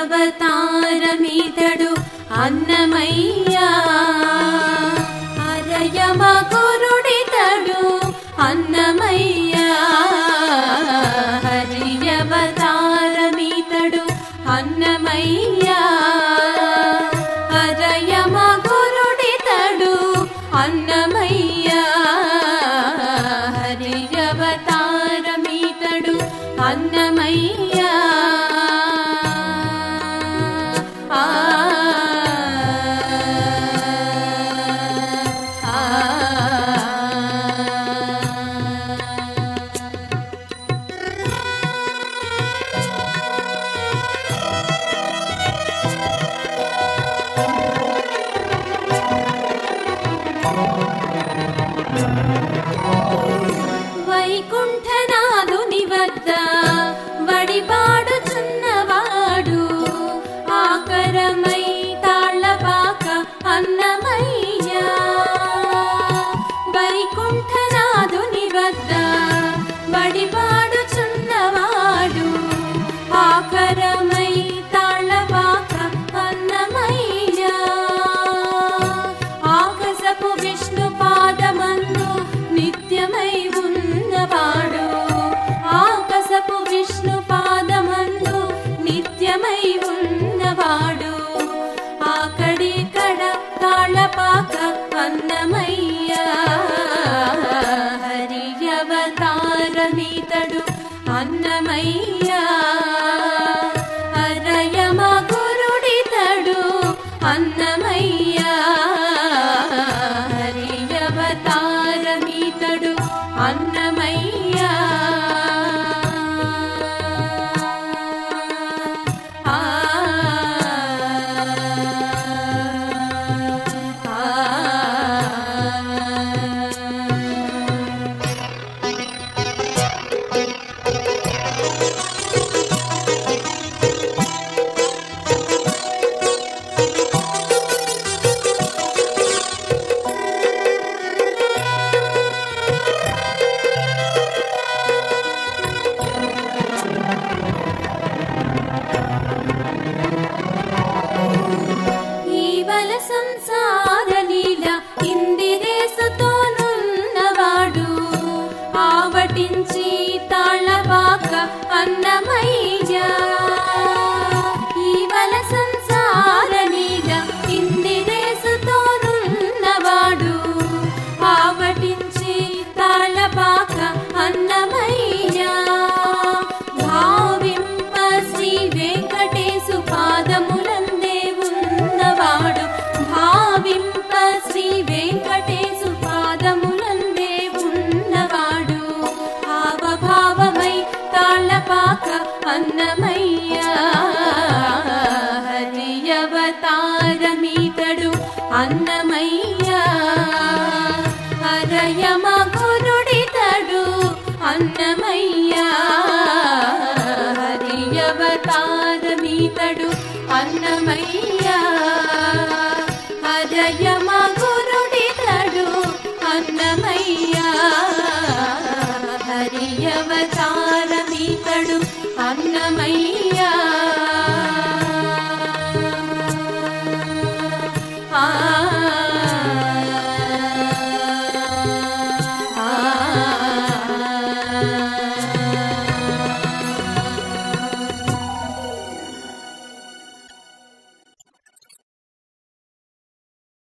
అవతారమీతడు అన్నమయ్యా అరయమ గురుడితడు అన్నమయ్యా హరి అవతారమీతడు అన్నమయ్యా అరయమ గురుడితడు అన్నమయ్యా హరి అవతారమీతడు అన్నమయ్యా ఆ ఆ వైకుంఠనాథుని వద్ద వడిపాడుచున్నవాడు ఆకరమై తాళ్ళపాక అన్నమయ్యా వైకుంఠనాథుని వద్ద వడిపాడుచున్నవాడు ఆకరమై తాళ్ళపాక అన్నమయ్యా ఆకాశపు విష్ణు పాదమందు నిత్యమై ఉన్నవాడు ఆకాశపు విష్ణు పాదమందు నిత్యమై ఉన్నవాడు ఆకడి కడ తాళపాక అన్నమయ్యా హరి అవతారమీతడు అన్నమయ్యా అరయమ గురుడితడు అన్నమయ్యా హరి అవతారమీతడు అన్నమయ్యా ఆ ఆ ఈవల సంసార లీల ఇందిరేసుతోనున్నవాడు ఆవటించి తాళవాక అన్నమయ్యా ఈవల సంసార లీల ఇందిరేసుతోనున్నవాడు ఆవటించి తాళపాక అన్నమయ్యా భావింప శ్రీ వెంకటేశు పాదములందే ఉన్నవాడు భావింప శ్రీ వెంకటేశు పాదములందే ఉన్నవాడు హావభావమై తాళపాక అన్నమయ్యా హరి అవతారమీతడు అన్నమయ్యా హరయమ గురుడితడు అన్నమయ్యా హరి అవతారమీతడు అన్నమయ్యా